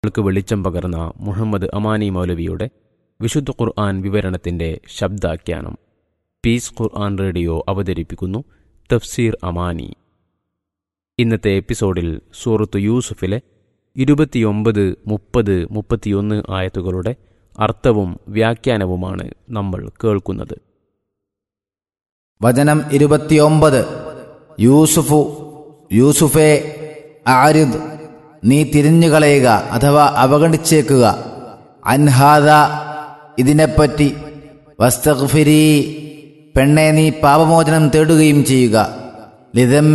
ൾക്ക് വെളിച്ചം പകർന്ന മുഹമ്മദ് അമാനി മൗലവിയുടെ വിശുദ്ധ ഖുർആൻ വിവരണത്തിന്റെ ശബ്ദാഖ്യാനം പീസ് ഖുർആൻ റേഡിയോ അവതരിപ്പിക്കുന്നു തഫ്സീർ അമാനി ഇന്നത്തെ എപ്പിസോഡിൽ സൂറത്ത് യൂസുഫിലെ ഇരുപത്തിയൊമ്പത് മുപ്പത് മുപ്പത്തിയൊന്ന് ആയത്തുകളുടെ അർത്ഥവും വ്യാഖ്യാനവുമാണ് നമ്മൾ കേൾക്കുന്നത് വചനം ഇരുപത്തിയൊമ്പത് യൂസുഫു യൂസുഫെ ആരിദ് നീ തിരിഞ്ഞുകളയുക അഥവാ അവഗണിച്ചേക്കുക അൻഹാദ ഇതിനെപ്പറ്റി വസ്തഗ്ഫിരി പെണ്ണെ നീ പാപമോചനം തേടുകയും ചെയ്യുക ലിതം